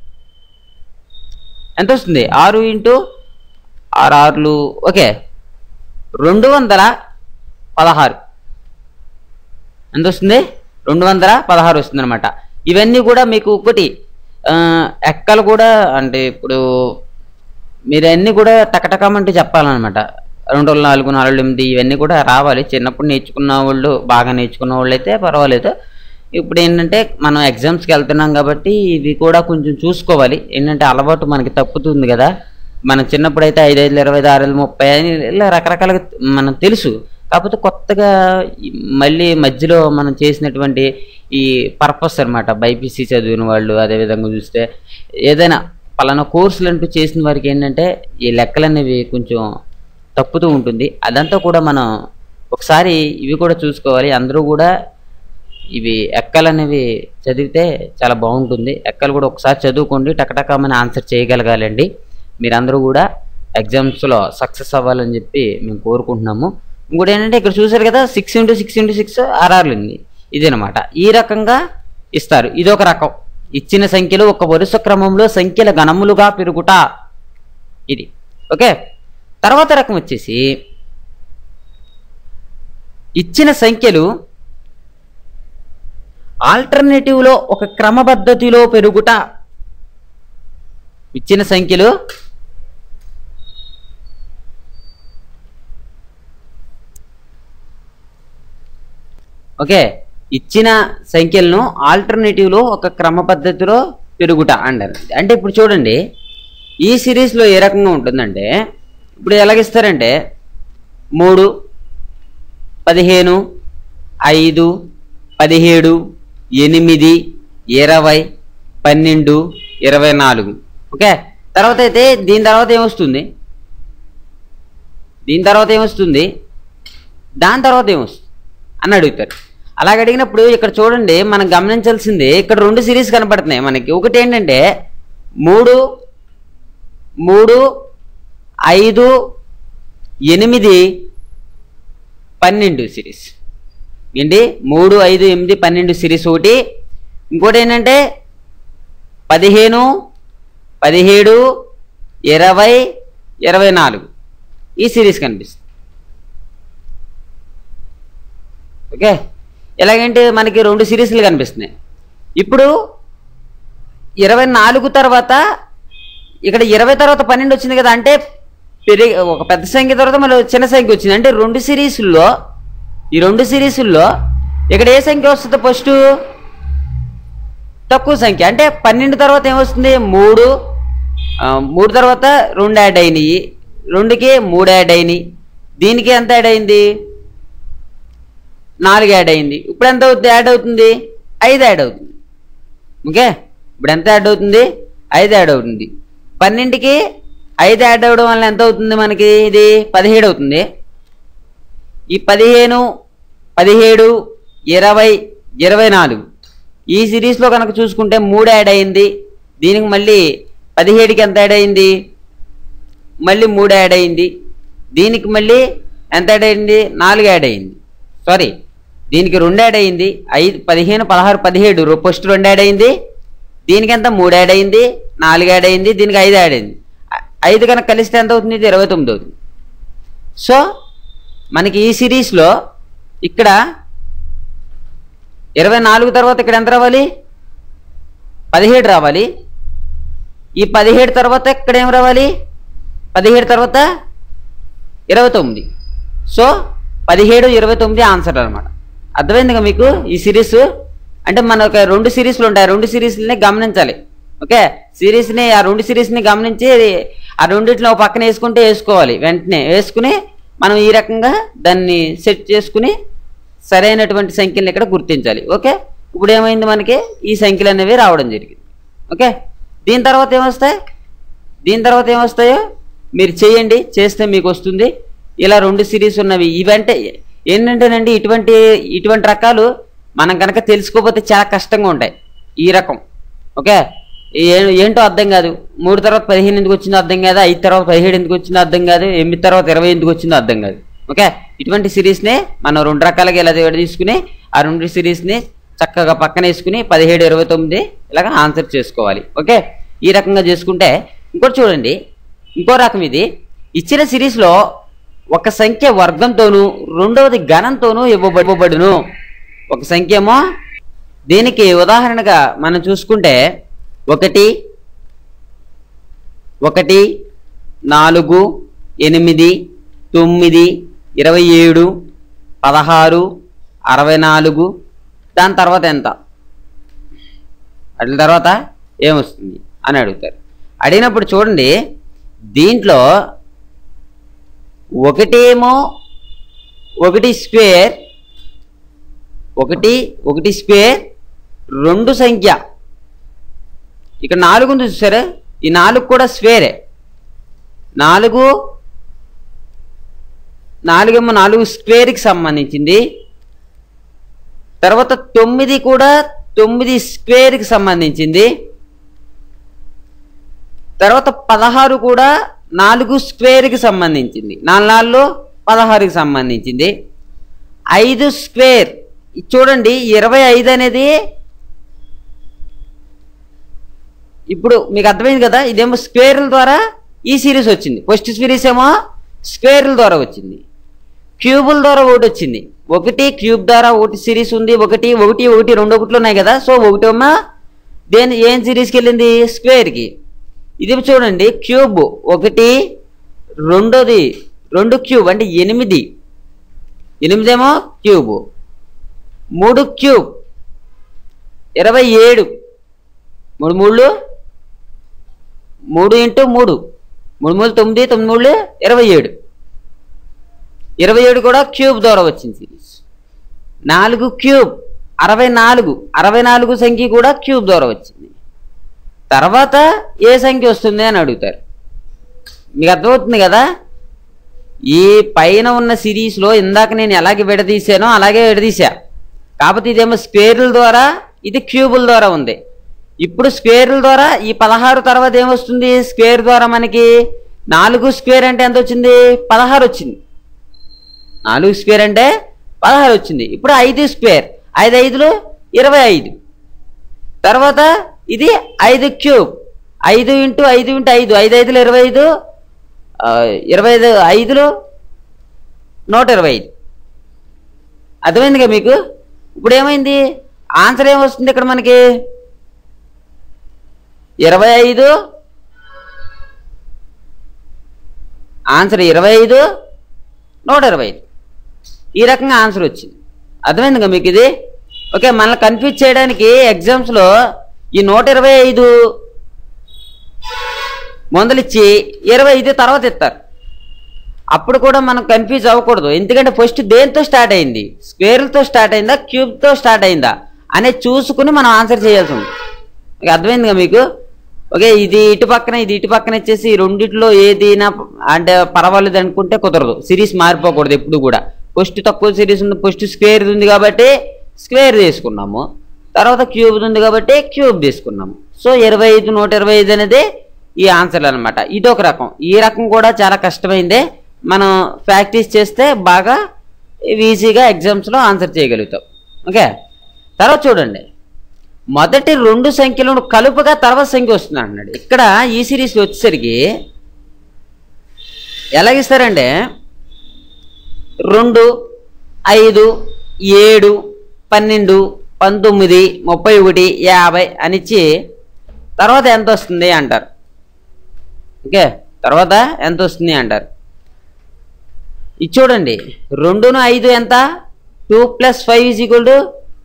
ఎంత వస్తుంది ఆరు ఇంటూ ఆరు ఆరులు ఓకే రెండు వందల పదహారు ఎంత వస్తుంది రెండు వందల పదహారు వస్తుంది అనమాట ఇవన్నీ కూడా మీకు ఒకటి ఆ, ఎక్కలు కూడా అంటే ఇప్పుడు మీరు అన్నీ కూడా టకటకమంటూ చెప్పాలన్నమాట రెండు వందల నాలుగు నాలుగు ఎనిమిది ఇవన్నీ కూడా రావాలి చిన్నప్పుడు నేర్చుకున్న వాళ్ళు బాగా నేర్చుకున్న వాళ్ళు అయితే పర్వాలేదు ఇప్పుడు ఏంటంటే మనం ఎగ్జామ్స్కి వెళ్తున్నాం కాబట్టి ఇవి కూడా కొంచెం చూసుకోవాలి ఏంటంటే అలవాటు మనకి తప్పుతుంది కదా మనం చిన్నప్పుడు అయితే ఐదు ఐదు ఇరవై ఐదు ఆరు ఐదు ముప్పై అని ఇలా రకరకాలుగా మనం తెలుసు కాకపోతే కొత్తగా ఈ మళ్ళీ మధ్యలో మనం చేసినటువంటి ఈ పర్పస్ అన్నమాట బైపీసీ చదివిన వాళ్ళు అదేవిధంగా చూస్తే ఏదైనా పలానా కోర్సులు అంటూ చేసిన వారికి ఏంటంటే ఈ లెక్కలు అనేవి కొంచెం తప్పుతూ ఉంటుంది అదంతా కూడా మనం ఒకసారి ఇవి కూడా చూసుకోవాలి అందరూ కూడా ఇవి ఎక్కలు అనేవి చదివితే చాలా బాగుంటుంది ఎక్కలు కూడా ఒకసారి చదువుకోండి టకటకమని ఆన్సర్ చేయగలగాలండి మీరందరూ కూడా ఎగ్జామ్స్లో సక్సెస్ అవ్వాలని చెప్పి మేము కోరుకుంటున్నాము ఇంకోటి ఏంటంటే ఇక్కడ చూసారు కదా six into six into six ఆర్ఆర్లు ఉంది ఇదనమాట ఈ రకంగా ఇస్తారు ఇదొక రకం ఇచ్చిన సంఖ్యలు ఒక వరుస క్రమంలో సంఖ్యల గణములుగా పెరుగుట ఇది ఓకే తర్వాత రకం వచ్చేసి ఇచ్చిన సంఖ్యలు ఆల్టర్నేటివ్లో ఒక క్రమపద్ధతిలో పెరుగుట ఇచ్చిన సంఖ్యలు ఓకే ఇచ్చిన సంఖ్యలను ఆల్టర్నేటివ్లో ఒక క్రమ పద్ధతిలో పెరుగుట అంటారు అంటే ఇప్పుడు చూడండి ఈ సిరీస్లో ఏ రకంగా ఉంటుందంటే ఇప్పుడు ఎలాగిస్తారంటే మూడు పదిహేను ఐదు పదిహేడు ఎనిమిది ఇరవై పన్నెండు ఇరవై నాలుగు ఓకే తర్వాత అయితే దీని తర్వాత ఏమొస్తుంది దీని తర్వాత ఏమొస్తుంది దాని తర్వాత ఏమొస్తుంది అని అడుగుతారు అలాగ అడిగినప్పుడు ఇక్కడ చూడండి మనం గమనించాల్సింది ఇక్కడ రెండు సిరీస్ కనపడుతున్నాయి మనకి ఒకటి ఏంటంటే మూడు మూడు ఐదు ఎనిమిది పన్నెండు సిరీస్ ఏంటి మూడు ఐదు ఎనిమిది పన్నెండు సిరీస్ ఒకటి ఇంకోటి ఏంటంటే పదిహేను పదిహేడు ఇరవై ఇరవై నాలుగు ఈ సిరీస్ కనిపిస్తుంది ఓకే ఎలాగంటే మనకి రెండు సిరీస్లు కనిపిస్తున్నాయి ఇప్పుడు ఇరవై నాలుగు తర్వాత ఇక్కడ ఇరవై తర్వాత పన్నెండు వచ్చింది కదా అంటే పెరిగి ఒక పెద్ద సంఖ్య తర్వాత మళ్ళీ చిన్న సంఖ్య వచ్చింది అంటే రెండు సిరీసుల్లో ఈ రెండు సిరీసుల్లో ఇక్కడ ఏ సంఖ్య వస్తుంది ఫస్ట్ తక్కువ సంఖ్య అంటే పన్నెండు తర్వాత ఏమొస్తుంది మూడు ఆ, మూడు తర్వాత రెండు యాడ్ అయినాయి రెండుకి మూడు యాడ్ అయినాయి దీనికి ఎంత యాడ్ అయింది నాలుగు యాడ్ అయింది ఇప్పుడు ఎంత అవుతుంది యాడ్ అవుతుంది ఐదు యాడ్ అవుతుంది ఓకే ఇప్పుడు ఎంత యాడ్ అవుతుంది ఐదు యాడ్ అవుతుంది పన్నెండుకి ఐదు యాడ్ అవ్వడం వల్ల ఎంత అవుతుంది మనకి ఇది పదిహేడు అవుతుంది ఈ పదిహేను పదిహేడు ఇరవై ఇరవై నాలుగు ఈ సిరీస్లో కనుక చూసుకుంటే మూడు యాడ్ అయింది దీనికి మళ్ళీ పదిహేడుకి ఎంత యాడ్ అయింది మళ్ళీ మూడు యాడ్ అయింది దీనికి మళ్ళీ ఎంత యాడ్ అయింది నాలుగు యాడ్ అయింది సారీ దీనికి రెండు యాడ్ అయింది ఐదు పదిహేను పదహారు పదిహేడు రో- ఫస్ట్ రెండు యాడ్ అయింది దీనికి ఎంత మూడు యాడ్ అయింది నాలుగు యాడ్ అయింది దీనికి ఐదు యాడ్ అయింది ఐ- ఐదు కనుక కలిస్తే ఎంత అవుతుంది ఇది ఇరవై తొమ్మిది అవుతుంది సో మనకి ఈ సిరీస్లో ఇక్కడ ఇరవై నాలుగు తర్వాత ఇక్కడ ఎంత రావాలి పదిహేడు రావాలి ఈ పదిహేడు తర్వాత ఇక్కడ ఏం రావాలి పదిహేడు తర్వాత ఇరవై తొమ్మిది సో పదిహేడు ఇరవై తొమ్మిది ఆన్సర్ అనమాట అర్థమైందిగా మీకు ఈ సిరీస్ అంటే మన ఒక రెండు సిరీస్లు ఉంటాయి ఆ రెండు సిరీస్ని గమనించాలి ఓకే సిరీస్ని ఆ రెండు సిరీస్ని గమనించి ఆ రెండిట్లో ఒక పక్కన వేసుకుంటే వేసుకోవాలి వెంటనే వేసుకుని మనం ఈ రకంగా దాన్ని సెట్ చేసుకుని సరైనటువంటి సంఖ్యలను ఇక్కడ గుర్తించాలి ఓకే ఇప్పుడు ఏమైంది మనకి ఈ సంఖ్యలు అనేవి రావడం జరిగింది ఓకే దీని తర్వాత ఏమొస్తాయి దీని తర్వాత ఏమొస్తాయో మీరు చేయండి చేస్తే మీకు వస్తుంది ఇలా రెండు సిరీస్ ఉన్నవి ఇవంటే ఏంటంటేనండి ఇటువంటి ఇటువంటి రకాలు మనం కనుక తెలుసుకోకపోతే చాలా కష్టంగా ఉంటాయి ఈ రకం ఓకే ఏ- ఏంటో అర్థం కాదు మూడు తర్వాత పదిహేను ఎందుకు వచ్చిందో అర్థం కాదు ఐదు తర్వాత పదిహేడు ఎందుకు వచ్చిందో అర్థం కాదు ఎనిమిది తర్వాత ఇరవై ఎందుకు వచ్చిందో అర్థం కాదు ఓకే ఇటువంటి సిరీస్నే మనం రెండు రకాలుగా ఇలా విడ తీసుకుని ఆ రెండు సిరీస్ని చక్కగా పక్కన వేసుకుని పదిహేడు ఇరవై తొమ్మిది ఇలాగ ఆన్సర్ చేసుకోవాలి ఓకే ఈ రకంగా చేసుకుంటే ఇంకోటి చూడండి ఇంకో రకం ఇది ఇచ్చిన సిరీస్లో ఒక సంఖ్య వర్గంతోనూ రెండవది గణంతోనూ ఇవ్వబడి ఇవ్వబడును ఒక సంఖ్య ఏమో దీనికి ఉదాహరణగా మనం చూసుకుంటే ఒకటి ఒకటి నాలుగు ఎనిమిది తొమ్మిది ఇరవై ఏడు పదహారు అరవై నాలుగు దాని తర్వాత ఎంత అట్ల తర్వాత ఏమొస్తుంది అని అడుగుతారు అడిగినప్పుడు చూడండి దీంట్లో ఒకటేమో ఒకటి స్క్వేర్ ఒకటి ఒకటి స్క్వేర్ రెండు సంఖ్య ఇక్కడ నాలుగు ఉంది చూసారా ఈ నాలుగు కూడా స్క్వేరే నాలుగు నాలుగేమో నాలుగు స్క్వేర్కి సంబంధించింది తర్వాత తొమ్మిది కూడా తొమ్మిది స్క్వేర్కి సంబంధించింది తర్వాత పదహారు కూడా నాలుగు స్క్వేర్కి సంబంధించింది నాలుగు నాలుగు పదహారుకి సంబంధించింది ఐదు స్క్వేర్ ఇది చూడండి ఇరవై ఐదు అనేది ఇప్పుడు మీకు అర్థమైంది కదా ఇదేమో స్క్వేర్ల ద్వారా ఈ సిరీస్ వచ్చింది ఫస్ట్ సిరీస్ ఏమో స్క్వేర్ల ద్వారా వచ్చింది క్యూబుల ద్వారా ఒకటి వచ్చింది ఒకటి క్యూబ్ ద్వారా ఒకటి సిరీస్ ఉంది ఒకటి ఒకటి ఒకటి రెండు ఒకటి ఉన్నాయి కదా సో ఒకటేమో దేని ఏం సిరీస్కి వెళ్ళింది స్క్వేర్కి ఇది చూడండి క్యూబ్ ఒకటి రెండోది రెండు క్యూబ్ అంటే ఎనిమిది ఎనిమిదేమో క్యూబ్ మూడు క్యూబ్ ఇరవై ఏడు మూడు మూడు మూడు ఇంటూ మూడు మూడు మూడు తొమ్మిది తొమ్మిది మూడు ఇరవై ఏడు ఇరవై ఏడు కూడా క్యూబ్ ద్వారా వచ్చింది సిరీస్ నాలుగు క్యూబ్ అరవై నాలుగు అరవై నాలుగు సంఖ్య కూడా క్యూబ్ ద్వారా వచ్చింది తర్వాత ఏ సంఖ్య వస్తుంది అని అడుగుతారు మీకు అర్థమవుతుంది కదా ఈ పైన ఉన్న సిరీస్లో ఇందాక నేను ఎలాగే విడదీశానో అలాగే విడదీశా కాకపోతే ఇదేమో స్క్వేర్ల ద్వారా ఇది క్యూబుల ద్వారా ఉంది ఇప్పుడు స్క్వేర్ల ద్వారా ఈ పదహారు తర్వాత ఏమొస్తుంది స్క్వేర్ ద్వారా మనకి నాలుగు స్క్వేర్ అంటే ఎంత వచ్చింది పదహారు వచ్చింది నాలుగు స్క్వేర్ అంటే పదహారు వచ్చింది ఇప్పుడు ఐదు స్క్వేర్ ఐదు ఐదులు ఇరవై ఐదు తర్వాత ఇది ఐదు క్యూబ్ ఐదు ఇంటూ ఐదు ఇంటూ ఐదు ఐదు ఐదులు ఇరవై ఐదు ఆ, ఇరవై ఐదు ఐదులు నూట ఇరవై ఐదు అర్థమైందిగా మీకు ఇప్పుడు ఏమైంది ఆన్సర్ ఏమొస్తుంది ఇక్కడ మనకి ఇరవై ఐదు ఆన్సర్ ఇరవై ఐదు నూట ఇరవై ఐదు ఈ రకంగా ఆన్సర్ వచ్చింది అర్థమైందిగా మీకు ఇది ఓకే మనల్ని కన్ఫ్యూజ్ చేయడానికి ఎగ్జామ్స్లో ఈ నూట ఇరవై ఐదు మందులు ఇచ్చి ఇరవై ఐదు తర్వాత ఇస్తారు అప్పుడు కూడా మనం కన్ఫ్యూజ్ అవ్వకూడదు ఎందుకంటే ఫస్ట్ దేంతో స్టార్ట్ అయింది స్క్వేర్లతో స్టార్ట్ అయిందా క్యూబ్తో స్టార్ట్ అయిందా అనేది చూసుకుని మనం ఆన్సర్ చేయాల్సి ఉంది మీకు అర్థమైందిగా మీకు ఓకే ఇది ఇటు పక్కన ఇది ఇటు పక్కన వచ్చేసి ఈ రెండిట్లో ఏదైనా అంటే పర్వాలేదు అనుకుంటే కుదరదు సిరీస్ మారిపోకూడదు ఎప్పుడు కూడా ఫస్ట్ తక్కువ సిరీస్ ఉంది ఫస్ట్ స్క్వేర్ ఉంది కాబట్టి స్క్వేర్ తీసుకున్నాము తర్వాత క్యూబ్ ఉంది కాబట్టి క్యూబ్ తీసుకున్నాము సో ఇరవై ఐదు నూట ఇరవై ఐదు అనేది ఈ ఆన్సర్లు అనమాట ఇదొక రకం ఈ రకం కూడా చాలా కష్టమైందే మనం ప్రాక్టీస్ చేస్తే బాగా ఈజీగా ఎగ్జామ్స్లో ఆన్సర్ చేయగలుగుతాం ఓకే తర్వాత చూడండి మొదటి రెండు సంఖ్యలను కలుపుగా తర్వాత సంఖ్య వస్తుంది అన్నాడు ఇక్కడ ఈ సిరీస్ వచ్చేసరికి ఎలాగిస్తారంటే రెండు ఐదు ఏడు పన్నెండు పంతొమ్మిది ముప్పై ఒకటి యాభై అనిచ్చి తర్వాత ఎంత వస్తుంది అంటారు ఓకే తర్వాత ఎంత వస్తుంది అంటారు ఇది చూడండి రెండును ఐదు ఎంత two plus five is equal to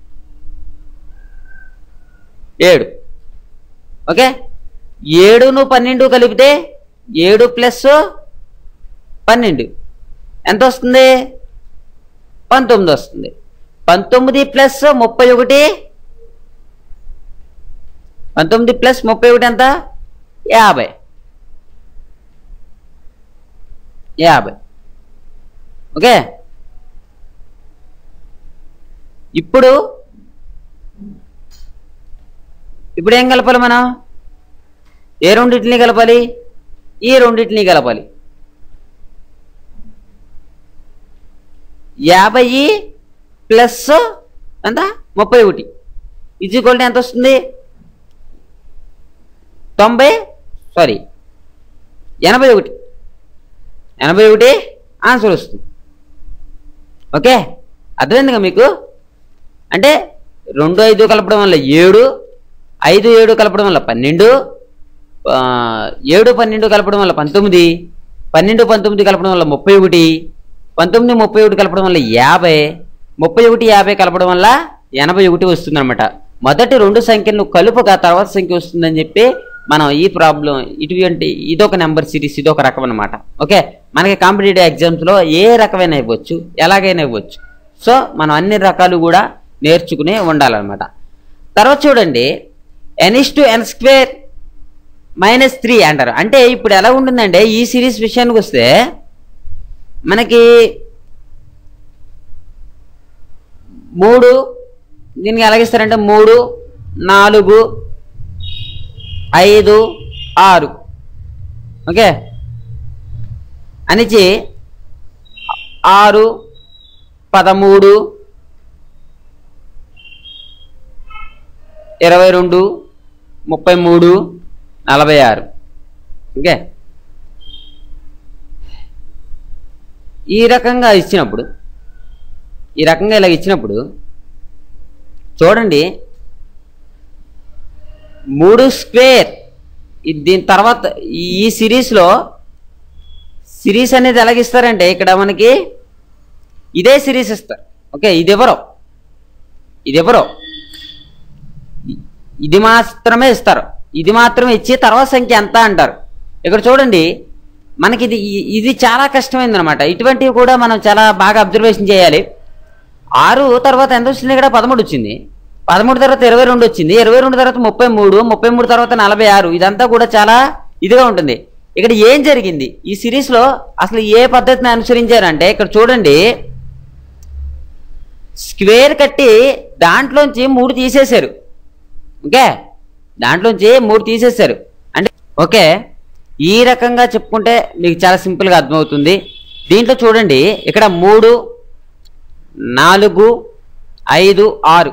ఏడు ఓకే ఏడును పన్నెండు కలిపితే ఏడు ప్లస్ పన్నెండు ఎంత వస్తుంది పంతొమ్మిది వస్తుంది పంతొమ్మిది ప్లస్ ముప్పై ఒకటి పంతొమ్మిది ప్లస్ ముప్పై ఒకటి ఎంత యాభై యాభై ఓకే ఇప్పుడు ఇప్పుడు ఏం కలపాలి మనం ఏ రెండింటిని కలపాలి ఈ రెండింటిని కలపాలి యాభై ప్లస్ ఎంత ముప్పై ఒకటి ఇది ఈక్వల్ ఎంత వస్తుంది తొంభై సారీ ఎనభై ఒకటి ఎనభై ఒకటి ఆన్సర్ వస్తుంది ఓకే అర్థమైందిగా మీకు అంటే రెండు ఐదు కలపడం వల్ల ఏడు ఐదు ఏడు కలపడం వల్ల పన్నెండు ఆ, ఏడు పన్నెండు కలపడం వల్ల పంతొమ్మిది పన్నెండు పంతొమ్మిది కలపడం వల్ల ముప్పై ఒకటి పంతొమ్మిది ముప్పై ఒకటి కలపడం వల్ల యాభై ముప్పై ఒకటి యాభై కలపడం వల్ల ఎనభై ఒకటి వస్తుందన్నమాట మొదటి రెండు సంఖ్యలను కలుపగా తర్వాత సంఖ్య వస్తుందని చెప్పి మనం ఈ ప్రాబ్లం ఇటువంటి ఇదొక నెంబర్ సిరీస్ ఇదొక రకం అనమాట ఓకే మనకి కాంపిటేటివ్ ఎగ్జామ్స్లో ఏ రకమైన ఇవ్వచ్చు ఎలాగైనా ఇవ్వచ్చు సో మనం అన్ని రకాలు కూడా నేర్చుకుని ఉండాలన్నమాట తర్వాత చూడండి N is two N square minus three అంటారు అంటే ఇప్పుడు ఎలా ఉంటుందంటే ఈ సిరీస్ విషయానికి వస్తే మనకి మూడు దీనికి ఎలాగిస్తారంటే మూడు నాలుగు ఐదు ఆరు ఓకే అనిచి ఆరు పదమూడు ఇరవై రెండు ముప్పై మూడు నలభై ఆరు ఓకే ఈ రకంగా ఇచ్చినప్పుడు ఈ రకంగా ఇలా ఇచ్చినప్పుడు చూడండి మూడు స్క్వేర్ ఇది దీని తర్వాత ఈ సిరీస్లో సిరీస్ అనేది ఎలాగిస్తారంటే ఇక్కడ మనకి ఇదే సిరీస్ ఇస్తారు ఓకే ఇది ఎవరో ఇది ఎవరో ఇ- ఇది మాత్రమే ఇస్తారు ఇది మాత్రమే ఇచ్చి తర్వాత సంఖ్య ఎంత అంటారు ఇక్కడ చూడండి మనకి ఇది ఇ- ఇది చాలా కష్టమైంది అనమాట ఇటువంటివి కూడా మనం చాలా బాగా అబ్జర్వేషన్ చేయాలి ఆరు తర్వాత ఎంత వచ్చింది ఇక్కడ పదమూడు వచ్చింది పదమూడు తర్వాత ఇరవై రెండు వచ్చింది ఇరవై రెండు తర్వాత ముప్పై మూడు ముప్పై మూడు తర్వాత నలభై ఆరు ఇదంతా కూడా చాలా ఇదిగా ఉంటుంది ఇక్కడ ఏం జరిగింది ఈ సిరీస్లో అసలు ఏ పద్ధతిని అనుసరించారంటే ఇక్కడ చూడండి స్క్వేర్ కట్టి దాంట్లోంచి మూడు తీసేశారు ఓకే దాంట్లోంచి మూడు తీసేశారు అంటే ఓకే ఈ రకంగా చెప్పుకుంటే మీకు చాలా సింపుల్గా అర్థమవుతుంది దీంట్లో చూడండి ఇక్కడ మూడు నాలుగు ఐదు ఆరు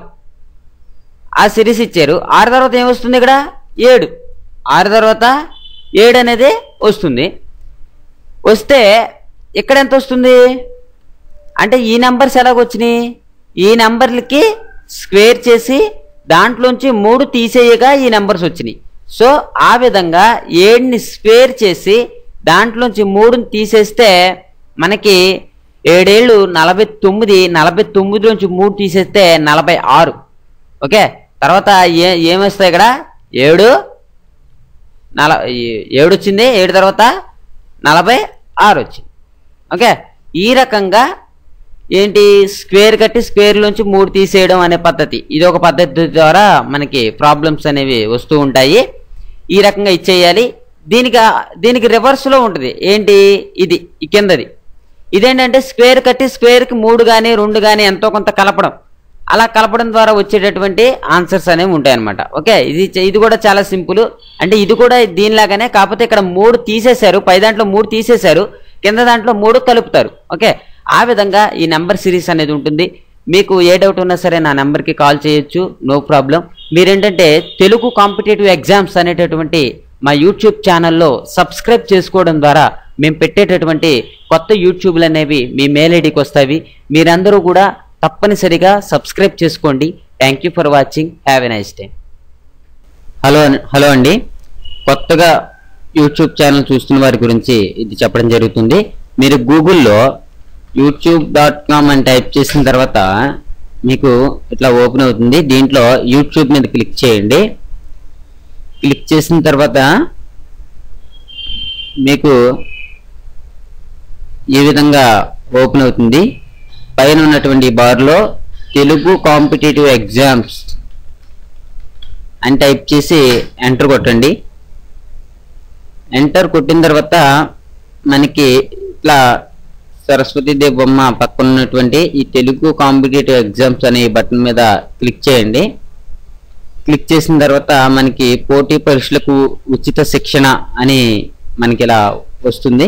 ఆ సిరీస్ ఇచ్చారు ఆరు తర్వాత ఏమొస్తుంది ఇక్కడ ఏడు ఆరు తర్వాత ఏడు అనేది వస్తుంది వస్తే ఇక్కడ ఎంత వస్తుంది అంటే ఈ నెంబర్స్ ఎలాగొచ్చినాయి ఈ నెంబర్లకి స్క్వేర్ చేసి దాంట్లోంచి మూడు తీసేయగా ఈ నెంబర్స్ వచ్చినాయి సో ఆ విధంగా ఏడుని స్క్వేర్ చేసి దాంట్లోంచి మూడుని తీసేస్తే మనకి ఏడేళ్ళు నలభై తొమ్మిది నలభై తొమ్మిదిలోంచి మూడు తీసేస్తే నలభై ఆరు ఓకే తర్వాత ఏ ఏమొస్తాయి ఇక్కడ ఏడు నల ఏ- ఏడు వచ్చింది ఏడు తర్వాత నలభై ఆరు వచ్చింది ఓకే ఈ రకంగా ఏంటి స్క్వేర్ కట్టి స్క్వేర్లోంచి మూడు తీసేయడం అనే పద్ధతి ఇది ఒక పద్ధతి ద్వారా మనకి ప్రాబ్లమ్స్ అనేవి వస్తూ ఉంటాయి ఈ రకంగా ఇచ్చేయాలి దీనికి ఆ- దీనికి రివర్స్లో ఉంటుంది ఏంటి ఇది ఈ కిందది ఇదేంటంటే స్క్వేర్ కట్టి స్క్వేర్కి మూడు కానీ రెండు కానీ ఎంతో కొంత కలపడం అలా కలపడం ద్వారా వచ్చేటటువంటి ఆన్సర్స్ అనేవి ఉంటాయి అనమాట ఓకే ఇది చ- ఇది కూడా చాలా సింపుల్ అంటే ఇది కూడా దీనిలాగానే కాకపోతే ఇక్కడ మూడు తీసేశారు పై దాంట్లో మూడు తీసేశారు కింద దాంట్లో మూడు కలుపుతారు ఓకే ఆ విధంగా ఈ నెంబర్ సిరీస్ అనేది ఉంటుంది మీకు ఏ డౌట్ ఉన్నా సరే నా నెంబర్కి కాల్ చేయొచ్చు నో ప్రాబ్లం మీరేంటంటే తెలుగు కాంపిటేటివ్ ఎగ్జామ్స్ అనేటటువంటి మా యూట్యూబ్ ఛానల్లో సబ్స్క్రైబ్ చేసుకోవడం ద్వారా మేము పెట్టేటటువంటి కొత్త యూట్యూబ్లు అనేవి మీ మెయిల్ ఐడికి వస్తాయి మీరందరూ కూడా తప్పనిసరిగా సబ్స్క్రైబ్ చేసుకోండి thank you for watching have a nice day hello అన్- హలో అండి కొత్తగా యూట్యూబ్ ఛానల్ చూస్తున్న వారి గురించి ఇది చెప్పడం జరుగుతుంది మీరు గూగుల్లో యూట్యూబ్ డాట్ కామ్ అని టైప్ చేసిన తర్వాత మీకు ఇట్లా ఓపెన్ అవుతుంది దీంట్లో యూట్యూబ్ మీద క్లిక్ చేయండి క్లిక్ చేసిన తర్వాత మీకు ఈ విధంగా ఓపెన్ అవుతుంది పైన ఉన్నటువంటి బార్లో తెలుగు కాంపిటేటివ్ ఎగ్జామ్స్ అని టైప్ చేసి ఎంటర్ కొట్టండి ఎంటర్ కొట్టిన తర్వాత మనకి ఇట్లా సరస్వతి దేవి బొమ్మ పక్కన ఉన్నటువంటి ఈ తెలుగు కాంపిటేటివ్ ఎగ్జామ్స్ అనే బటన్ మీద క్లిక్ చేయండి క్లిక్ చేసిన తర్వాత మనకి పోటీ పరీక్షలకు ఉచిత శిక్షణ అని మనకి ఇలా వస్తుంది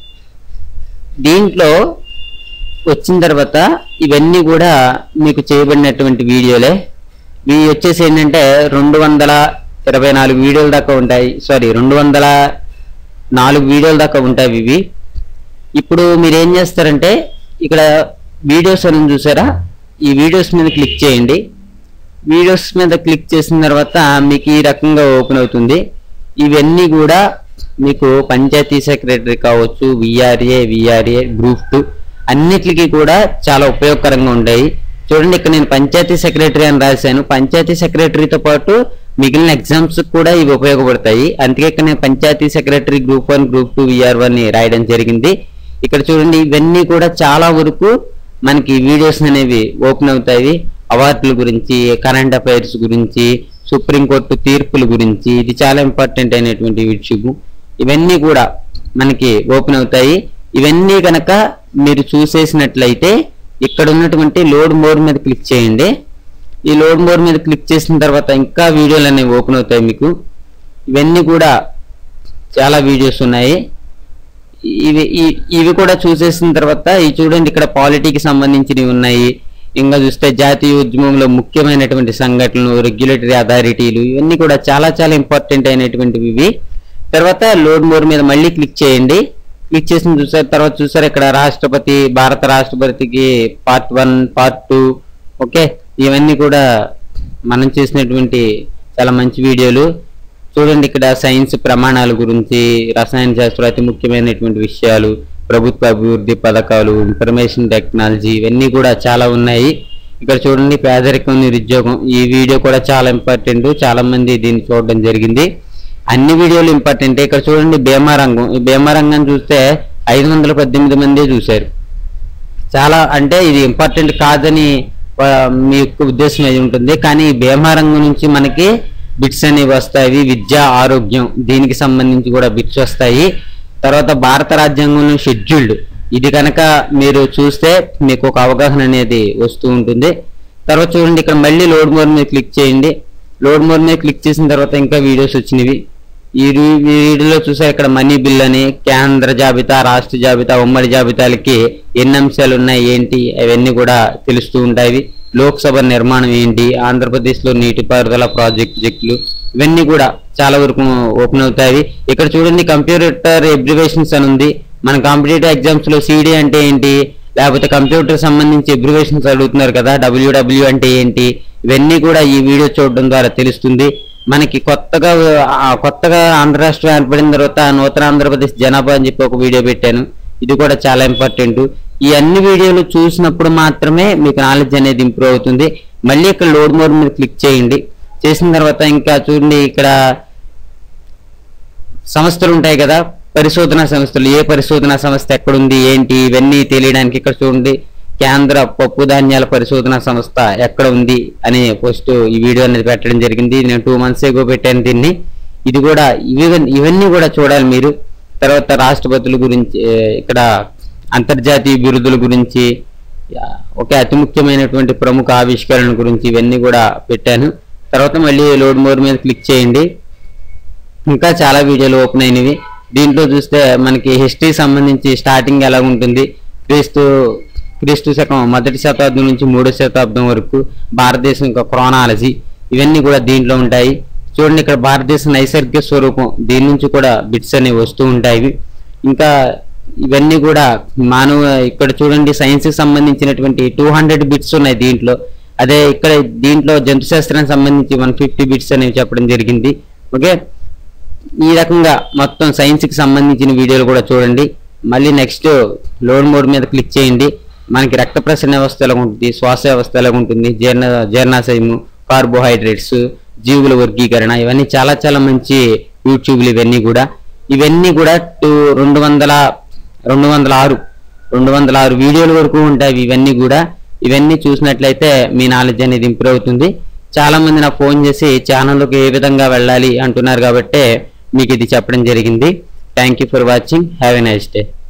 దీంట్లో వచ్చిన తర్వాత ఇవన్నీ కూడా మీకు చేయబడినటువంటి వీడియోలే ఇవి వచ్చేసి ఏంటంటే రెండు వందల ఇరవై నాలుగు వీడియోల దాకా ఉంటాయి సారీ రెండు వందల నాలుగు వీడియోల దాకా ఉంటాయి ఇవి ఇప్పుడు మీరు ఏం చేస్తారంటే ఇక్కడ వీడియోస్ అని చూసారా ఈ వీడియోస్ మీద క్లిక్ చేయండి వీడియోస్ మీద క్లిక్ చేసిన తర్వాత మీకు ఈ రకంగా ఓపెన్ అవుతుంది ఇవన్నీ కూడా మీకు పంచాయతీ సెక్రటరీ కావచ్చు విఆర్ఏ విఆర్ఏ గ్రూప్ టూ అన్నిటికీ కూడా చాలా ఉపయోగకరంగా ఉంటాయి చూడండి ఇక్కడ నేను పంచాయతీ సెక్రటరీ అని రాశాను పంచాయతీ సెక్రటరీతో పాటు మిగిలిన ఎగ్జామ్స్ కూడా ఇవి ఉపయోగపడతాయి అందుకే ఇక్కడ నేను panchayat secretary group one group two VR one ని రాయడం జరిగింది ఇక్కడ చూడండి ఇవన్నీ కూడా చాలా వరకు మనకి వీడియోస్ అనేవి ఓపెన్ అవుతాయి అవార్డుల గురించి కరెంట్ అఫైర్స్ గురించి సుప్రీంకోర్టు తీర్పుల గురించి ఇది చాలా ఇంపార్టెంట్ అయినటువంటి విషయం ఇవన్నీ కూడా మనకి ఓపెన్ అవుతాయి ఇవన్నీ కనుక మీరు చూసేసినట్లయితే ఇక్కడ ఉన్నటువంటి లోడ్ మోర్ మీద క్లిక్ చేయండి ఈ లోడ్ మోర్ మీద క్లిక్ చేసిన తర్వాత ఇంకా వీడియోలు అనేవి ఓపెన్ అవుతాయి మీకు ఇవన్నీ కూడా చాలా వీడియోస్ ఉన్నాయి ఇవి ఈ- ఇవి కూడా చూసేసిన తర్వాత ఈ చూడండి ఇక్కడ పాలిటీకి సంబంధించినవి ఉన్నాయి ఇంకా చూస్తే జాతీయ ఉద్యమంలో ముఖ్యమైనటువంటి సంఘటనలు రెగ్యులేటరీ అథారిటీలు ఇవన్నీ కూడా చాలా చాలా ఇంపార్టెంట్ అయినటువంటివి ఇవి తర్వాత లోడ్ మోర్ మీద మళ్ళీ క్లిక్ చేయండి క్లిక్ చేసిన చూసారు తర్వాత చూసారు ఇక్కడ రాష్ట్రపతి భారత రాష్ట్రపతికి part one part two okay ఇవన్నీ కూడా మనం చేసినటువంటి చాలా మంచి వీడియోలు చూడండి ఇక్కడ సైన్స్ ప్రమాణాల గురించి రసాయన శాస్త్రం అతి ముఖ్యమైనటువంటి విషయాలు ప్రభుత్వ అభివృద్ధి పథకాలు ఇన్ఫర్మేషన్ టెక్నాలజీ ఇవన్నీ కూడా చాలా ఉన్నాయి ఇక్కడ చూడండి పేదరికం నిరుద్యోగం ఈ వీడియో కూడా చాలా ఇంపార్టెంట్ చాలా మంది దీన్ని చూడడం జరిగింది అన్ని వీడియోలు ఇంపార్టెంట్ ఇక్కడ చూడండి బీమా రంగం ఈ బీమా రంగం చూస్తే ఐదు వందల పద్దెనిమిది మంది చూశారు చాలా అంటే ఇది ఇంపార్టెంట్ కాదని ఆ, మీ యొక్క ఉద్దేశం అయి ఉంటుంది కానీ ఈ బీమా రంగం నుంచి మనకి బిట్స్ అనేవి వస్తాయి విద్య ఆరోగ్యం దీనికి సంబంధించి కూడా బిట్స్ వస్తాయి తర్వాత భారత రాజ్యాంగంలో షెడ్యూల్డ్ ఇది కనుక మీరు చూస్తే మీకు ఒక అవగాహన అనేది వస్తూ ఉంటుంది తర్వాత చూడండి ఇక్కడ మళ్ళీ లోడ్ మోర్ మీద క్లిక్ చేయండి లోడ్ మోర్ మీద క్లిక్ చేసిన తర్వాత ఇంకా వీడియోస్ వచ్చినవి ఈ రీ- ఈ వీడియోలో చూసా ఇక్కడ మనీ బిల్ అని కేంద్ర జాబితా రాష్ట్ర జాబితా ఉమ్మడి జాబితాలకి ఎన్ని అంశాలు ఉన్నాయి ఏంటి అవన్నీ కూడా తెలుస్తూ ఉంటాయి లోక్సభ నిర్మాణం ఏంటి ఆంధ్రప్రదేశ్ లో నీటిపారుదల ప్రాజెక్టులు ఇవన్నీ కూడా చాలా వరకు ఓపెన్ అవుతాయి ఇక్కడ చూడండి కంప్యూటర్ ఎబ్రివేషన్స్ అని ఉంది మన కాంపిటేటివ్ ఎగ్జామ్స్ లో సిడి అంటే ఏంటి లేకపోతే కంప్యూటర్ సంబంధించి ఎబ్రివేషన్స్ అడుగుతున్నారు కదా డబ్ల్యూడబ్ల్యూ అంటే ఏంటి ఇవన్నీ కూడా ఈ వీడియో చూడడం ద్వారా తెలుస్తుంది మనకి కొత్తగా ఆ, కొత్తగా ఆంధ్ర రాష్ట్రం ఏర్పడిన తర్వాత నూతన ఆంధ్రప్రదేశ్ జనాభా అని చెప్పి ఒక వీడియో పెట్టాను ఇది కూడా చాలా ఇంపార్టెంట్ ఈ అన్ని వీడియోలు చూసినప్పుడు మాత్రమే మీకు నాలెడ్జ్ అనేది ఇంప్రూవ్ అవుతుంది మళ్ళీ ఇక్కడ లోడ్ మోడ్ మీద క్లిక్ చేయండి చేసిన తర్వాత ఇంకా చూడండి ఇక్కడ సంస్థలు ఉంటాయి కదా పరిశోధనా సంస్థలు ఏ పరిశోధనా సంస్థ ఎక్కడుంది ఏంటి ఇవన్నీ తెలియడానికి ఇక్కడ చూడండి కేంద్ర పప్పు ధాన్యాల పరిశోధనా సంస్థ ఎక్కడ ఉంది అనే పోస్ట్ ఈ వీడియో అనేది పెట్టడం జరిగింది నేను టూ మంత్స్ ఏగో పెట్టాను దీన్ని ఇది కూడా ఇవి ఇవన్నీ కూడా చూడాలి మీరు తర్వాత రాష్ట్రపతుల గురించి ఏ, ఇక్కడ అంతర్జాతీయ బిరుదుల గురించి యా, ఒక అతి ముఖ్యమైనటువంటి ప్రముఖ ఆవిష్కరణ గురించి ఇవన్నీ కూడా పెట్టాను తర్వాత మళ్ళీ లోడ్ మోర్ మీద క్లిక్ చేయండి ఇంకా చాలా వీడియోలు ఓపెన్ అయినవి దీంట్లో చూస్తే మనకి హిస్టరీ సంబంధించి స్టార్టింగ్ ఎలా ఉంటుంది క్రీస్తు క్రీస్తు శకం మొదటి శతాబ్దం నుంచి మూడో శతాబ్దం వరకు భారతదేశం యొక్క క్రోనాలజీ ఇవన్నీ కూడా దీంట్లో ఉంటాయి చూడండి ఇక్కడ భారతదేశ నైసర్గిక స్వరూపం దీని నుంచి కూడా బిట్స్ అనేవి వస్తూ ఉంటాయి ఇంకా ఇవన్నీ కూడా మానవ ఇక్కడ చూడండి సైన్స్ కి సంబంధించినటువంటి టూ హండ్రెడ్ బిట్స్ ఉన్నాయి దీంట్లో అదే ఇక్కడ దీంట్లో జంతు శాస్త్రానికి సంబంధించి వన్ ఫిఫ్టీ బిట్స్ అనేవి చెప్పడం జరిగింది ఓకే ఈ రకంగా మొత్తం సైన్స్ కి సంబంధించిన వీడియోలు కూడా చూడండి మళ్ళీ నెక్స్ట్ లోడ్ మోడ్ మీద క్లిక్ చేయండి మనకి రక్త ప్రసరణ వ్యవస్థ ఎలా ఉంటుంది శ్వాస వ్యవస్థ ఎలా ఉంటుంది జీర్ణ జీర్ణాశయము కార్బోహైడ్రేట్స్ జీవుల వర్గీకరణ ఇవన్నీ చాలా చాలా మంచి యూట్యూబ్లు ఇవన్నీ కూడా ఇవన్నీ కూడా టూ- రెండు వందల రెండు వందల ఆరు రెండు వందల ఆరు వీడియోల వరకు ఉంటాయి ఇవన్నీ కూడా ఇవన్నీ చూసినట్లయితే మీ నాలెడ్జ్ అనేది ఇంప్రూవ్ అవుతుంది చాలా మంది నాకు ఫోన్ చేసి ఛానల్లోకి ఏ విధంగా వెళ్ళాలి అంటున్నారు కాబట్టి మీకు ఇది చెప్పడం జరిగింది thank you for watching have a nice day